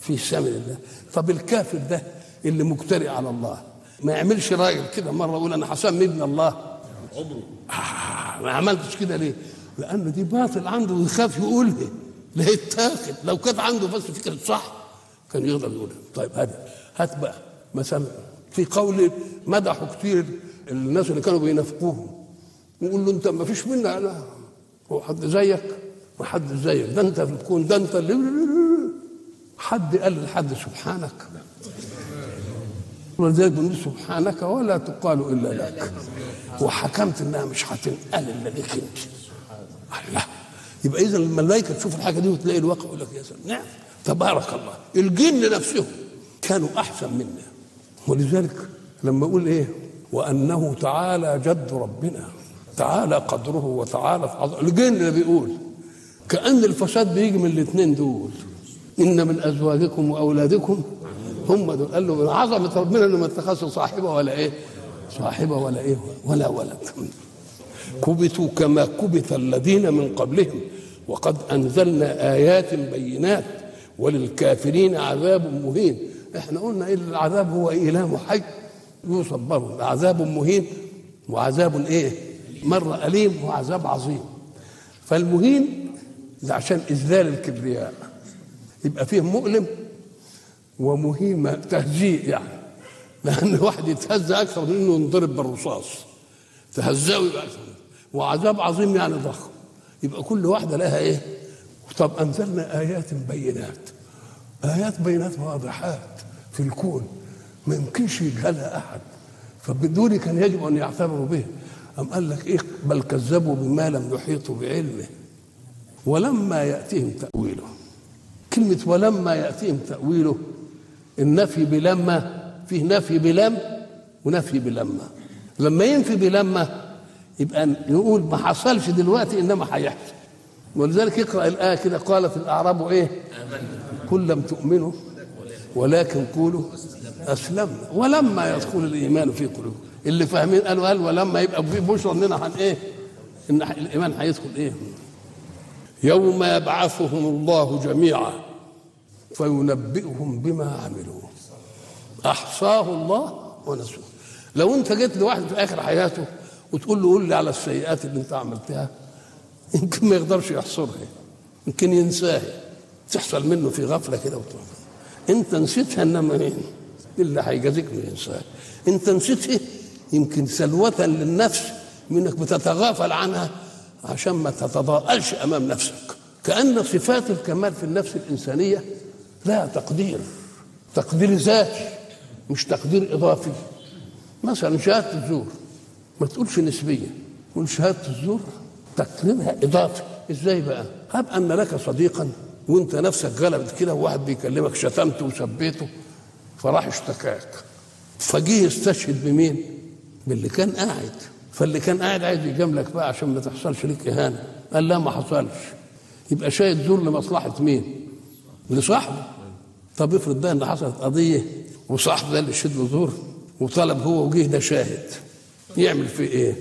في سبيل الله طب الكافر ده اللي مجترئ على الله ما يعملش راجل كده مره يقول انا حسام ابن الله عمره آه ما عملتش كده ليه؟ لانه دي باطل عنده ويخاف يقولها لا يتاخد لو كانت عنده بس فكره صح كان يقدر يقولها طيب هذا هات بقى مثلا في قول مدحوا كتير الناس اللي كانوا بينافقوهم يقول له انت ما فيش منا لا هو حد زيك ما حد زيك ده انت في الكون ده انت اللي حد قال لحد سبحانك ولذلك بنقول سبحانك ولا تقال الا لك وحكمت انها مش هتنقل الا لك انت الله يبقى اذا الملائكه تشوف الحاجه دي وتلاقي الواقع يقول لك يا سلام نعم تبارك الله الجن نفسهم كانوا احسن منا ولذلك لما اقول ايه وانه تعالى جد ربنا تعالى قدره وتعالى في عظمه الجن اللي بيقول كان الفساد بيجي من الاثنين دول ان من ازواجكم واولادكم هم دول قال له من عظمه ربنا انه ما اتخذش صاحبه ولا ايه صاحبه ولا ايه ولا ولد كبتوا كما كبت الذين من قبلهم وقد انزلنا ايات بينات وللكافرين عذاب مهين احنا قلنا ايه العذاب هو اله حي يوصف برضه عذاب مهين وعذاب ايه مره اليم وعذاب عظيم فالمهين ده عشان اذلال الكبرياء يبقى فيه مؤلم ومهين تهزيء يعني لان واحد يتهزى اكثر من انه ينضرب بالرصاص تهزأه يبقى أكثر وعذاب عظيم يعني ضخم يبقى كل واحده لها ايه طب انزلنا ايات بينات ايات بينات واضحات في الكون ما يمكنش يجهلها احد فبدون كان يجب ان يعتبروا به أم قال لك إيه بل كذبوا بما لم يحيطوا بعلمه ولما يأتيهم تأويله كلمة ولما يأتيهم تأويله النفي بلما فيه نفي بلم ونفي بلما لما ينفي بلما يبقى نقول ما حصلش دلوقتي انما هيحصل ولذلك يقرا الايه كده قالت الاعراب ايه قل لم تؤمنوا ولكن قولوا اسلمنا ولما يدخل الايمان في قلوبكم اللي فاهمين قالوا قال ولما يبقى في بشرى اننا هن ايه ان الايمان هيدخل ايه يوم يبعثهم الله جميعا فينبئهم بما عملوا احصاه الله ونسوه لو انت جيت لواحد في اخر حياته وتقول له قول لي على السيئات اللي انت عملتها يمكن ما يقدرش يحصرها يمكن ينساها تحصل منه في غفله كده وتروح انت نسيتها انما مين اللي هيجازيك ما ينساها انت نسيتها يمكن سلوة للنفس منك بتتغافل عنها عشان ما تتضاءلش امام نفسك كان صفات الكمال في النفس الانسانيه لها تقدير تقدير ذاتي مش تقدير اضافي مثلا شهاده الزور ما تقولش نسبيه قول شهاده الزور تقديرها اضافي ازاي بقى هب ان لك صديقا وانت نفسك غلبت كده وواحد بيكلمك شتمته وسبيته فراح اشتكاك فجه يستشهد بمين باللي كان قاعد فاللي كان قاعد عايز يجاملك بقى عشان ما تحصلش ليك اهانه قال لا ما حصلش يبقى شاهد زور لمصلحه مين لصاحبه طب افرض بقى ان حصلت قضيه وصاحبه ده اللي شد له زور وطلب هو وجه ده شاهد يعمل فيه ايه؟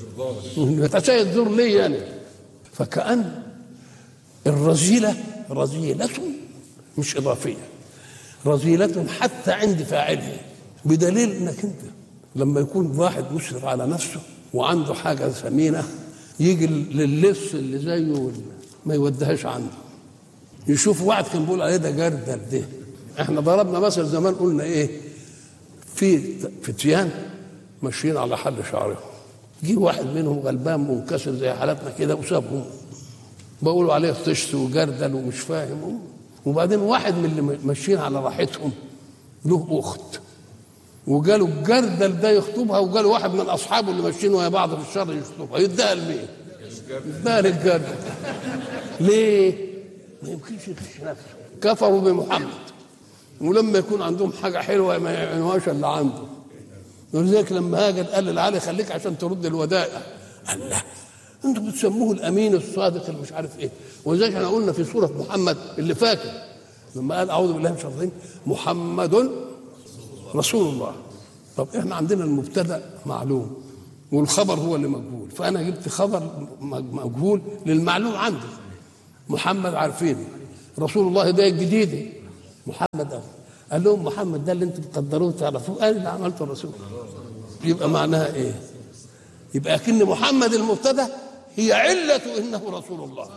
يتشاهد زور ليه يعني؟ فكأن الرذيلة رذيلة مش إضافية رذيلة حتى عند فاعله بدليل انك انت لما يكون واحد مشرف على نفسه وعنده حاجه ثمينه يجي للص اللي زيه ما يوديهاش عنده يشوف واحد كان بيقول عليه ده جردل ده احنا ضربنا مثل زمان قلنا ايه في فتيان ماشيين على حل شعرهم جه واحد منهم غلبان منكسر زي حالتنا كده وسابهم بقولوا عليه طشت وجردل ومش فاهم وبعدين واحد من اللي ماشيين على راحتهم له اخت وجاله الجردل ده يخطبها وجاله واحد من اصحابه اللي ماشيين ويا بعض في الشر يخطبها يديها لمين؟ يديها للجردل ليه؟ ما يمكنش يخش نفسه كفروا بمحمد ولما يكون عندهم حاجه حلوه ما يعملوهاش الا عنده ولذلك لما هاجر قال للعلي خليك عشان ترد الودائع قال لا انتوا بتسموه الامين الصادق اللي مش عارف ايه ولذلك احنا قلنا في سوره محمد اللي فاكر لما قال اعوذ بالله من الشيطان الرجيم محمد رسول الله طب احنا عندنا المبتدا معلوم والخبر هو اللي مجهول فانا جبت خبر مجهول للمعلوم عندي محمد عارفينه رسول الله ده الجديد محمد أفضل قال لهم محمد ده اللي انتم بتقدروه تعرفوه قال اللي عملته الرسول يبقى معناها ايه يبقى اكن محمد المبتدا هي علة انه رسول الله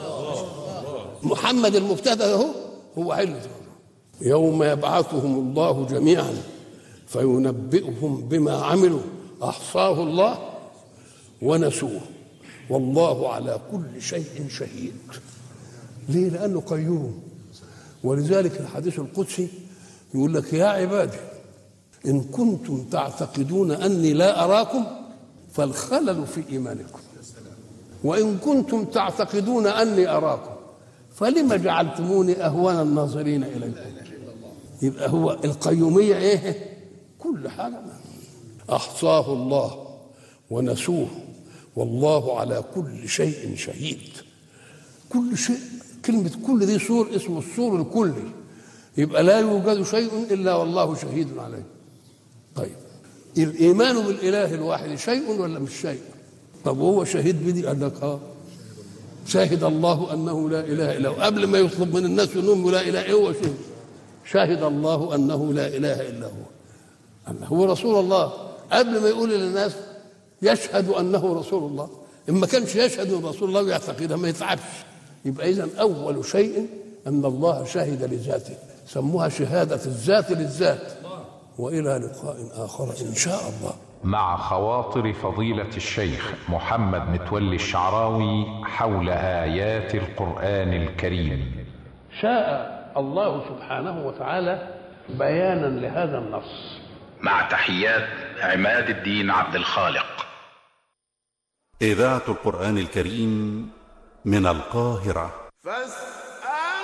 محمد المبتدا اهو هو علة يوم يبعثهم الله جميعا فينبئهم بما عملوا احصاه الله ونسوه والله على كل شيء شهيد ليه لانه قيوم ولذلك الحديث القدسي يقول لك يا عبادي ان كنتم تعتقدون اني لا اراكم فالخلل في ايمانكم وان كنتم تعتقدون اني اراكم فلم جعلتموني اهون الناظرين اليكم يبقى هو القيوميه ايه كل حاجه احصاه الله ونسوه والله على كل شيء شهيد كل شيء كلمة كل دي سور اسمه السور الكلي يبقى لا يوجد شيء إلا والله شهيد عليه طيب الإيمان بالإله الواحد شيء ولا مش شيء طب وهو شهيد بدي قال لك اه شهد الله أنه لا إله إلا هو قبل ما يطلب من الناس أنهم لا إله إلا هو شهد شهد الله أنه لا إله إلا هو أنه هو رسول الله قبل ما يقول للناس يشهد أنه رسول الله إن ما كانش يشهد أن رسول الله ويعتقدها ما يتعبش يبقى إذا أول شيء أن الله شهد لذاته سموها شهادة الذات للذات وإلى لقاء آخر إن شاء الله مع خواطر فضيلة الشيخ محمد متولي الشعراوي حول آيات القرآن الكريم شاء الله سبحانه وتعالى بيانا لهذا النص مع تحيات عماد الدين عبد الخالق إذاعة القرآن الكريم من القاهرة فاستمعوا